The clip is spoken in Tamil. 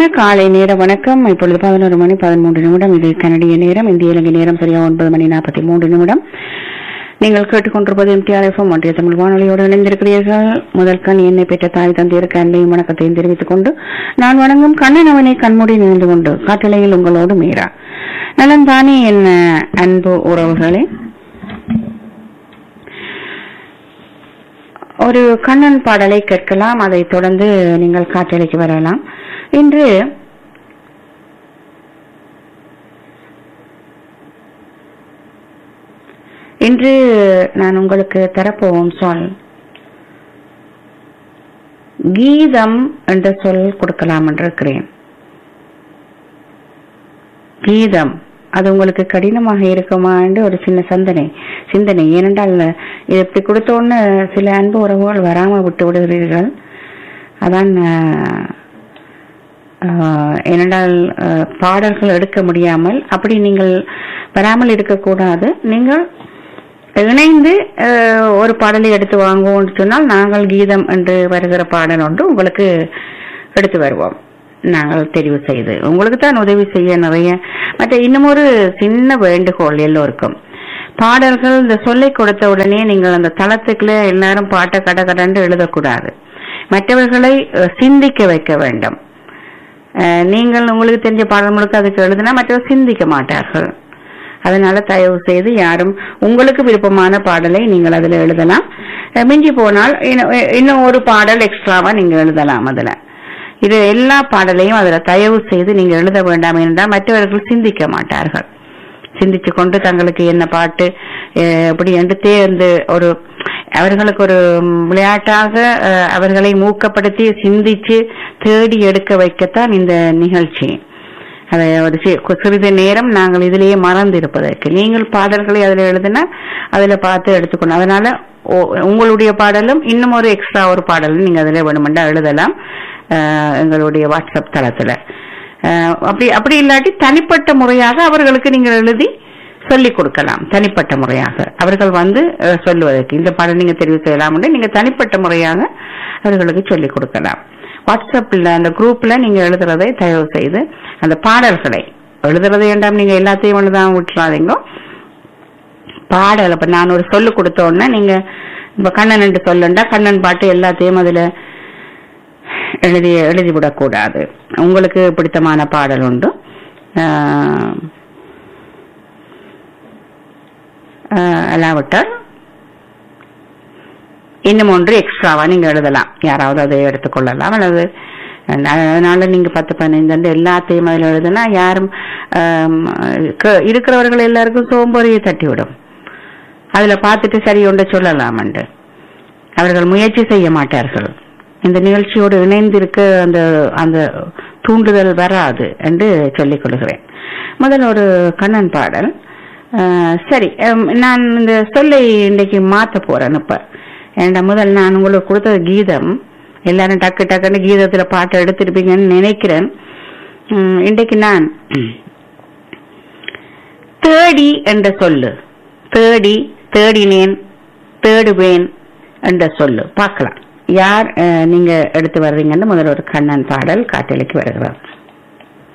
இனிமையான காலை நேர வணக்கம் இப்பொழுது பதினோரு மணி பதிமூன்று நிமிடம் இது கனடிய நேரம் இந்திய இலங்கை நேரம் சரியா ஒன்பது மணி நாற்பத்தி மூன்று நிமிடம் நீங்கள் கேட்டுக்கொண்டிருப்பது எம்டிஆர் எஃப்எம் ஒன்றிய தமிழ் வானொலியோடு இணைந்திருக்கிறீர்கள் முதல் கண் என்னை பெற்ற தாய் தந்தையருக்கு அன்பையும் வணக்கத்தையும் தெரிவித்துக் கொண்டு நான் வணங்கும் கண்ணன் அவனை கண்மூடி நின்று கொண்டு காட்டலையில் உங்களோடு மீரா நலன்தானே என்ன அன்பு உறவுகளே ஒரு கண்ணன் பாடலை கேட்கலாம் அதைத் தொடர்ந்து நீங்கள் காற்றலைக்கு வரலாம் இன்று இன்று நான் உங்களுக்கு தரப்போகும் சொல் கீதம் என்ற சொல் கொடுக்கலாம் என்று இருக்கிறேன் கீதம் அது உங்களுக்கு கடினமாக இருக்குமா என்று ஒரு சின்ன சிந்தனை சிந்தனை ஏனென்றால் இது இப்படி கொடுத்தோன்னு சில அன்பு உறவுகள் வராம விட்டு விடுகிறீர்கள் அதான் ஆஹ், ஆஹ், ஏனென்றால் ஆஹ், பாடல்கள் எடுக்க முடியாமல் அப்படி நீங்கள் வராமல் இருக்கக்கூடாது நீங்கள் இணைந்து ஆஹ், ஒரு பாடலை எடுத்து வாங்குவோம்னு சொன்னால் நாங்கள் கீதம் என்று வருகிற பாடல் ஒன்று உங்களுக்கு எடுத்து வருவோம் நாங்கள் தெரிவு செய்து உங்களுக்கு தான் உதவி செய்ய நிறைய மற்ற இன்னும் ஒரு சின்ன வேண்டுகோள் எல்லோருக்கும் பாடல்கள் இந்த சொல்லை கொடுத்த உடனே நீங்கள் அந்த தளத்துக்குள்ள எல்லாரும் பாட்டை கட கடன்னு எழுதக்கூடாது மற்றவர்களை அஹ், சிந்திக்க வைக்க வேண்டும் அஹ், நீங்கள் உங்களுக்கு தெரிஞ்ச பாடல் முழுக்க அதுக்கு எழுதினா மற்றவர் சிந்திக்க மாட்டார்கள் அதனால தயவு செய்து யாரும் உங்களுக்கு விருப்பமான பாடலை நீங்கள் அதுல எழுதலாம் அஹ், மிஞ்சி போனால் இன்னும் இன்னும் ஒரு பாடல் எக்ஸ்ட்ராவா நீங்க எழுதலாம் அதுல இது எல்லா பாடலையும் அதுல தயவு செய்து நீங்க எழுத வேண்டாம் என்றால் மற்றவர்கள் சிந்திக்க மாட்டார்கள் சிந்திச்சு கொண்டு தங்களுக்கு என்ன பாட்டு அஹ், எப்படி என்று தேர்ந்து ஒரு அவர்களுக்கு ஒரு ம், விளையாட்டாக அஹ், அவர்களை மூக்கப்படுத்தி சிந்திச்சு தேடி எடுக்க வைக்கத்தான் இந்த நிகழ்ச்சி அதை ஒரு சி- சிறிது நேரம் நாங்கள் இதிலேயே மறந்து இருப்பதற்கு நீங்கள் பாடல்களை அதில் எழுதினா அதுல பார்த்து எடுத்துக்கணும் அதனால ஓ- உங்களுடைய பாடலும் இன்னும் ஒரு எக்ஸ்ட்ரா ஒரு பாடலும் நீங்க அதுல வேணுமெண்டா எழுதலாம் அஹ், எங்களுடைய வாட்ஸ்அப் தளத்துல அஹ், அப்படி அப்படி இல்லாட்டி தனிப்பட்ட முறையாக அவர்களுக்கு நீங்கள் எழுதி சொல்லிக் கொடுக்கலாம் தனிப்பட்ட முறையாக அவர்கள் வந்து அஹ், சொல்லுவதற்கு இந்த பாடல் நீங்க தெரிவு செய்யலாம் நீங்க தனிப்பட்ட முறையாக அவர்களுக்கு சொல்லிக் கொடுக்கலாம் வாட்ஸ்அப்ல அந்த குரூப்ல நீங்க எழுதுறதை தயவு செய்து அந்த பாடல்களை எழுதுறது வேண்டாம் நீங்க எல்லாத்தையும் ஒண்ணுதான் விட்டுறாதீங்க பாடல் இப்ப நான் ஒரு சொல்லு கொடுத்த உடனே நீங்க இப்ப கண்ணன் என்று சொல்லுண்டா கண்ணன் பாட்டு எல்லாத்தையும் அதுல எழுதி எழுதி விடக்கூடாது உங்களுக்கு பிடித்தமான பாடல் உண்டு ஆஹ், ஆஹ், அல்லாவிட்டால் இன்னும் ஒன்று எக்ஸ்ட்ராவா நீங்க எழுதலாம் யாராவது அதை எடுத்துக்கொள்ளலாம் அல்லது அஹ், அதனால நீங்க பத்து பதினைந்து வந்து எல்லாத்தையும் அதில் எழுதுனா யாரும் ஆம், க- இருக்கிறவர்கள் எல்லாருக்கும் சோம்பேறியை தட்டிவிடும் அதுல பார்த்துட்டு சரி ஒன்று சொல்லலாமண்டு அவர்கள் முயற்சி செய்ய மாட்டார்கள் இந்த நிகழ்ச்சியோடு இணைந்திருக்க அந்த அந்த தூண்டுதல் வராது என்று சொல்லிக் கொள்கிறேன் முதல் ஒரு கண்ணன் பாடல் அஹ், சரி ஹம், நான் இந்த சொல்லை இன்னைக்கு மாத்த போறேன் இப்ப ஏன்டா முதல் நான் உங்களுக்கு கொடுத்த கீதம் எல்லாரும் டக்கு டக்குன்னு கீதத்துல பாட்டு எடுத்திருப்பீங்கன்னு நினைக்கிறேன் உம், இன்றைக்கு நான் தேடி என்ற சொல்லு தேடி தேடினேன் தேடுவேன் என்ற சொல்லு பார்க்கலாம் யார் அஹ், நீங்க எடுத்து வர்றீங்கன்னு முதல்ல ஒரு கண்ணன் பாடல் காட்டலிக்கு வருகிறார்